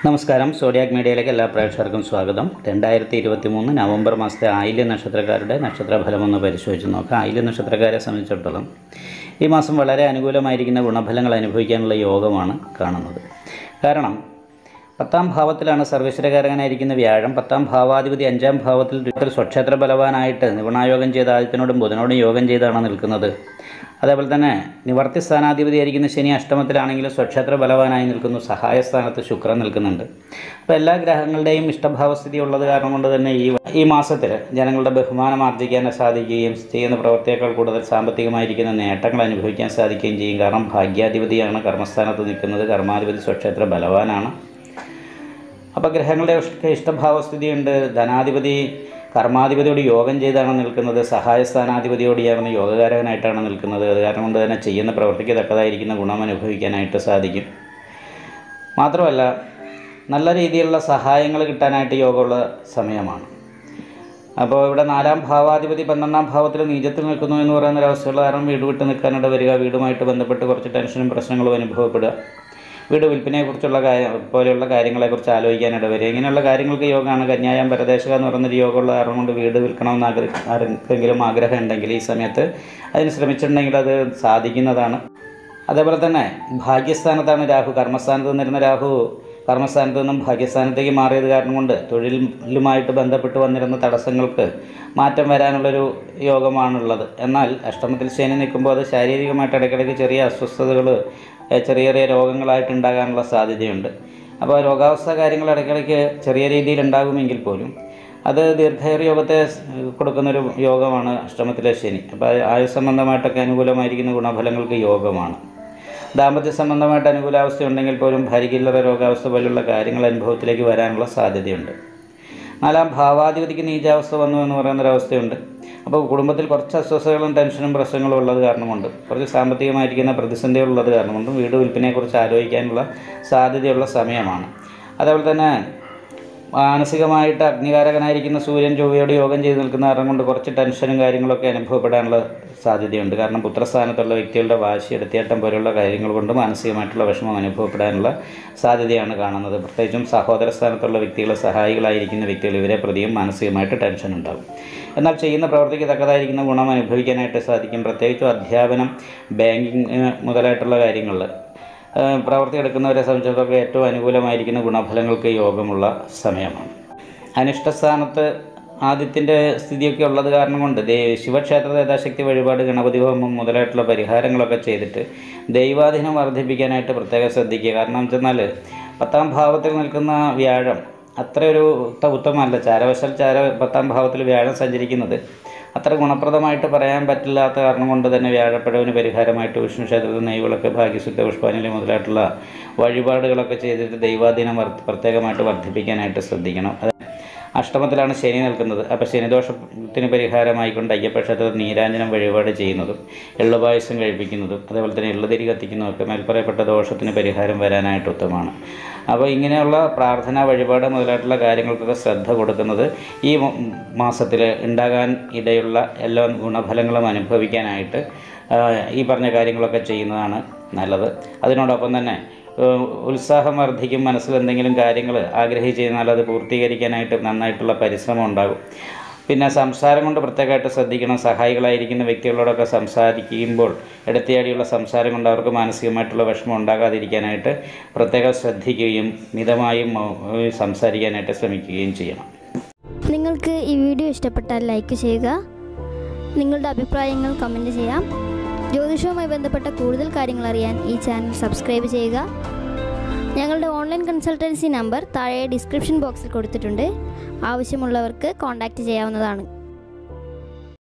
നമസ്കാരം സോഡിയാക് മീഡിയയിലേക്ക് എല്ലാ പ്രേക്ഷകർക്കും സ്വാഗതം രണ്ടായിരത്തി ഇരുപത്തി മൂന്ന് നവംബർ മാസത്തെ ആയില്യ നക്ഷത്രക്കാരുടെ നക്ഷത്രഫലം ഒന്ന് പരിശോധിച്ച് നോക്കാം ആയില്യ നക്ഷത്രക്കാരെ സംബന്ധിച്ചിടത്തോളം ഈ മാസം വളരെ അനുകൂലമായിരിക്കുന്ന ഗുണഫലങ്ങൾ അനുഭവിക്കാനുള്ള യോഗമാണ് കാണുന്നത് കാരണം പത്താം ഭാവത്തിലാണ് സർവീശ്വരകാരകനായിരിക്കുന്ന വ്യാഴം പത്താം ഭാവാധിപതി അഞ്ചാം ഭാവത്തിൽ ഒരു സ്വക്ഷേത്ര ബലവാനായിട്ട് നിപുണായോഗം ചെയ്ത ആദിത്യനോടും ബുധനോടും യോഗം ചെയ്താണ് നിൽക്കുന്നത് അതേപോലെ തന്നെ നിവർത്തി സ്ഥാനാധിപതിയായിരിക്കുന്ന ശനി അഷ്ടമത്തിലാണെങ്കിലും സ്വക്ഷേത്ര ബലവാനായി നിൽക്കുന്നു സഹായ സ്ഥാനത്ത് ശുക്രൻ നിൽക്കുന്നുണ്ട് അപ്പോൾ എല്ലാ ഗ്രഹങ്ങളുടെയും ഇഷ്ടഭാവസ്ഥിതി ഉള്ളത് കാരണം കൊണ്ട് തന്നെ ഈ ഈ മാസത്തിൽ ജനങ്ങളുടെ ബഹുമാനം ആർജിക്കാൻ സാധിക്കുകയും ചെയ്യുന്ന പ്രവർത്തിയേക്കാൾ കൂടുതൽ സാമ്പത്തികമായിരിക്കുന്ന നേട്ടങ്ങൾ അനുഭവിക്കാൻ സാധിക്കുകയും ചെയ്യും കാരണം ഭാഗ്യാധിപതിയാണ് കർമ്മസ്ഥാനത്ത് നിൽക്കുന്നത് കർമാധിപതി സ്വക്ഷേത്ര ബലവാനാണ് അപ്പോൾ ഗ്രഹങ്ങളുടെ ഒക്കെ ഇഷ്ടഭാവസ്ഥിതിയുണ്ട് ധനാധിപതി കർമാധിപതിയോട് യോഗം ചെയ്താണ് നിൽക്കുന്നത് സഹായ സ്ഥാനാധിപതിയോട് ചേർന്ന് യോഗകാരകനായിട്ടാണ് നിൽക്കുന്നത് അത് കാരണം കൊണ്ട് തന്നെ ചെയ്യുന്ന പ്രവൃത്തിക്ക് തക്കതായിരിക്കുന്ന ഗുണം അനുഭവിക്കാനായിട്ട് സാധിക്കും മാത്രമല്ല നല്ല രീതിയിലുള്ള സഹായങ്ങൾ കിട്ടാനായിട്ട് യോഗമുള്ള സമയമാണ് അപ്പോൾ ഇവിടെ നാലാം ഭാവാധിപതി പന്ത്രണ്ടാം ഭാവത്തിൽ നീചത്തിൽ നിൽക്കുന്നു എന്ന് പറയുന്ന ഒരവസ്ഥയുള്ള കാരണം വീട് വിട്ട് നിൽക്കാനിട വരിക വീടുമായിട്ട് ബന്ധപ്പെട്ട് കുറച്ച് ടെൻഷനും പ്രശ്നങ്ങളും അനുഭവപ്പെടുക വീട് വിൽപ്പനയെക്കുറിച്ചുള്ള കാര്യം പോലെയുള്ള കാര്യങ്ങളെക്കുറിച്ച് ആലോചിക്കാനിട വരിക ഇങ്ങനെയുള്ള കാര്യങ്ങൾക്ക് യോഗമാണ് കന്യായം പരദേശക എന്ന് പറയുന്നൊരു യോഗമുള്ള കാരണം കൊണ്ട് വീട് വിൽക്കണമെന്ന് ആഗ്രഹ ആർക്കെങ്കിലും ആഗ്രഹം ഉണ്ടെങ്കിൽ ഈ സമയത്ത് അതിന് ശ്രമിച്ചിട്ടുണ്ടെങ്കിൽ അത് സാധിക്കുന്നതാണ് അതേപോലെ തന്നെ ഭാഗ്യസ്ഥാനത്താണ് രാഹു കർമ്മസ്ഥാനത്ത് നിന്നിരുന്ന രാഹു കർമ്മസ്ഥാനത്ത് നിന്നും ഭാഗ്യസ്ഥാനത്തേക്ക് മാറിയത് കാരണം കൊണ്ട് തൊഴിലുമായിട്ട് ബന്ധപ്പെട്ട് വന്നിരുന്ന തടസ്സങ്ങൾക്ക് മാറ്റം വരാനുള്ളൊരു യോഗമാണുള്ളത് എന്നാൽ അഷ്ടമത്തിൽ ശനി നിൽക്കുമ്പോൾ അത് ശാരീരികമായിട്ട് ഇടയ്ക്കിടയ്ക്ക് ചെറിയ അസ്വസ്ഥതകൾ ഏഹ് ചെറിയ ചെറിയ രോഗങ്ങളായിട്ട് ഉണ്ടാകാനുള്ള സാധ്യതയുണ്ട് അപ്പോൾ രോഗാവസ്ഥ കാര്യങ്ങൾ ഇടയ്ക്കിടയ്ക്ക് ചെറിയ രീതിയിൽ ഉണ്ടാകുമെങ്കിൽ പോലും അത് ദീർഘായുർ യോഗത്തെ സ് കൊടുക്കുന്നൊരു യോഗമാണ് അഷ്ടമത്തിലെ ശനി അപ്പോൾ ആയുസ് സംബന്ധമായിട്ടൊക്കെ അനുകൂലമായിരിക്കുന്ന ഗുണഫലങ്ങൾക്ക് യോഗമാണ് ദാമ്പത്യ സംബന്ധമായിട്ട് അനുകൂലാവസ്ഥ ഉണ്ടെങ്കിൽ പോലും ഭാര്യയ്ക്കില്ലറ രോഗാവസ്ഥ പോലുള്ള കാര്യങ്ങൾ അനുഭവത്തിലേക്ക് വരാനുള്ള സാധ്യതയുണ്ട് നാലാം ഭാവാധിപതിക്ക് നീചാവസ്ഥ വന്നു എന്ന് പറയുന്ന ഒരവസ്ഥയുണ്ട് അപ്പോൾ കുടുംബത്തിൽ കുറച്ച് അസ്വസ്ഥതകളും ടെൻഷനും പ്രശ്നങ്ങളും ഉള്ളത് കാരണം കൊണ്ട് കുറച്ച് സാമ്പത്തികമായിരിക്കുന്ന പ്രതിസന്ധികളുള്ളത് കാരണം കൊണ്ടും വീട് വിൽപ്പനയെക്കുറിച്ച് ആലോചിക്കാനുള്ള സാധ്യതയുള്ള സമയമാണ് അതേപോലെ തന്നെ മാനസികമായിട്ട് അഗ്നികാരകനായിരിക്കുന്ന സൂര്യൻ ചൊവ്വയോട് യോഗം ചെയ്ത് നിൽക്കുന്ന കാരണം കൊണ്ട് കുറച്ച് ടെൻഷനും കാര്യങ്ങളൊക്കെ അനുഭവപ്പെടാനുള്ള സാധ്യതയുണ്ട് കാരണം പുത്രസ്ഥാനത്തുള്ള വ്യക്തികളുടെ വാശി എടുത്തിയേട്ടം പോലുള്ള കാര്യങ്ങൾ കൊണ്ട് മാനസികമായിട്ടുള്ള വിഷമം അനുഭവപ്പെടാനുള്ള സാധ്യതയാണ് കാണുന്നത് പ്രത്യേകിച്ചും സഹോദര സ്ഥാനത്തുള്ള വ്യക്തികളെ സഹായികളായിരിക്കുന്ന വ്യക്തികൾ ഇവരെ പ്രതിയും മാനസികമായിട്ട് ടെൻഷൻ ഉണ്ടാകും എന്നാൽ ചെയ്യുന്ന പ്രവൃത്തിക്ക് തക്കതായിരിക്കുന്ന ഗുണം അനുഭവിക്കാനായിട്ട് സാധിക്കും പ്രത്യേകിച്ചും അധ്യാപനം ബാങ്കിങ് മുതലായിട്ടുള്ള കാര്യങ്ങളിൽ ഏഹ് പ്രവൃത്തി എടുക്കുന്നവരെ സംബന്ധിച്ചിടത്തോളം ഏറ്റവും അനുകൂലമായിരിക്കുന്ന ഗുണഫലങ്ങൾക്ക് യോഗമുള്ള സമയമാണ് അനിഷ്ടസ്ഥാനത്ത് ആദിത്യൻ്റെ സ്ഥിതിയൊക്കെ ഉള്ളത് കാരണം കൊണ്ട് ദേ ശിവക്ഷേത്ര യഥാശക്തി വഴിപാട് ഗണപതി ഹോമം മുതലായിട്ടുള്ള പരിഹാരങ്ങളൊക്കെ ചെയ്തിട്ട് ദൈവാധീനം വർദ്ധിപ്പിക്കാനായിട്ട് പ്രത്യേകം ശ്രദ്ധിക്കുക കാരണം വെച്ചെന്നാൽ പത്താം ഭാവത്തിൽ നിൽക്കുന്ന വ്യാഴം അത്ര ഒരു ഉത്ത- ഉത്തമമല്ല ചാരവശാൽ ചാര പത്താം ഭാവത്തിൽ വ്യാഴം സഞ്ചരിക്കുന്നത് അത്ര ഗുണപ്രദമായിട്ട് പറയാൻ പറ്റില്ലാത്ത കാരണം കൊണ്ട് തന്നെ വ്യാഴപ്പഴവിന് പരിഹാരമായിട്ട് വിഷ്ണു ക്ഷേത്രത്തിൽ നെയ്വിളക്ക് ഭാഗ്യസുദ്ധ പുഷ്പാഞ്ജലി മുതലായിട്ടുള്ള വഴിപാടുകളൊക്കെ ചെയ്തിട്ട് ദൈവാധീനം വർദ്ധ പ്രത്യേകമായിട്ട് വർദ്ധിപ്പിക്കാനായിട്ട് ശ്രദ്ധിക്കണം അത് അഷ്ടമത്തിലാണ് ശനി നിൽക്കുന്നത് അപ്പോൾ ശനിദോഷത്തിന് പരിഹാരമായിക്കൊണ്ട് അയ്യപ്പ ക്ഷേത്രത്തിൽ നീരാഞ്ജനം വഴിപാട് ചെയ്യുന്നതും എള്ളുപായസം കഴിപ്പിക്കുന്നതും അതേപോലെ തന്നെ എള്ളുതിരി കത്തിക്കുന്നതൊക്കെ മേൽപ്പറയപ്പെട്ട ദോഷത്തിന് പരിഹാരം വരാനായിട്ട് ഉത്തമമാണ് അപ്പോൾ ഇങ്ങനെയുള്ള പ്രാർത്ഥന വഴിപാട് മുതലായിട്ടുള്ള കാര്യങ്ങൾക്കൊക്കെ ശ്രദ്ധ കൊടുക്കുന്നത് ഈ മാസത്തിൽ ഉണ്ടാകാൻ ഇടയുള്ള എല്ലാ ഗുണഫലങ്ങളും അനുഭവിക്കാനായിട്ട് ആ, ഈ പറഞ്ഞ കാര്യങ്ങളൊക്കെ ചെയ്യുന്നതാണ് നല്ലത് അതിനോടൊപ്പം തന്നെ ഏഹ് ഉത്സാഹം വർദ്ധിക്കും മനസ്സിൽ എന്തെങ്കിലും കാര്യങ്ങൾ ആഗ്രഹിച്ചിരുന്നാൽ അത് പൂർത്തീകരിക്കാനായിട്ട് നന്നായിട്ടുള്ള പരിശ്രമം ഉണ്ടാകും പിന്നെ സംസാരം കൊണ്ട് പ്രത്യേകമായിട്ട് ശ്രദ്ധിക്കണം സഹായികളായിരിക്കുന്ന വ്യക്തികളോടൊക്കെ സംസാരിക്കുമ്പോൾ എടുത്തിയാടിയുള്ള സംസാരം കൊണ്ട് അവർക്ക് മാനസികമായിട്ടുള്ള വിഷമം ഉണ്ടാകാതിരിക്കാനായിട്ട് പ്രത്യേകം ശ്രദ്ധിക്കുകയും മിതമായും ഏഹ് സംസാരിക്കാനായിട്ട് ശ്രമിക്കുകയും ചെയ്യണം നിങ്ങൾക്ക് ഈ വീഡിയോ ഇഷ്ടപ്പെട്ടാൽ ലൈക്ക് ചെയ്യുക നിങ്ങളുടെ അഭിപ്രായങ്ങൾ കമൻറ്റ് ചെയ്യാം ജ്യോതിഷവുമായി ബന്ധപ്പെട്ട കൂടുതൽ കാര്യങ്ങൾ അറിയാൻ ഈ ചാനൽ സബ്സ്ക്രൈബ് ചെയ്യുക ഞങ്ങളുടെ ഓൺലൈൻ കൺസൾട്ടൻസി നമ്പർ താഴെ ഡിസ്ക്രിപ്ഷൻ ബോക്സിൽ കൊടുത്തിട്ടുണ്ട് ആവശ്യമുള്ളവർക്ക് കോൺടാക്റ്റ് ചെയ്യാവുന്നതാണ്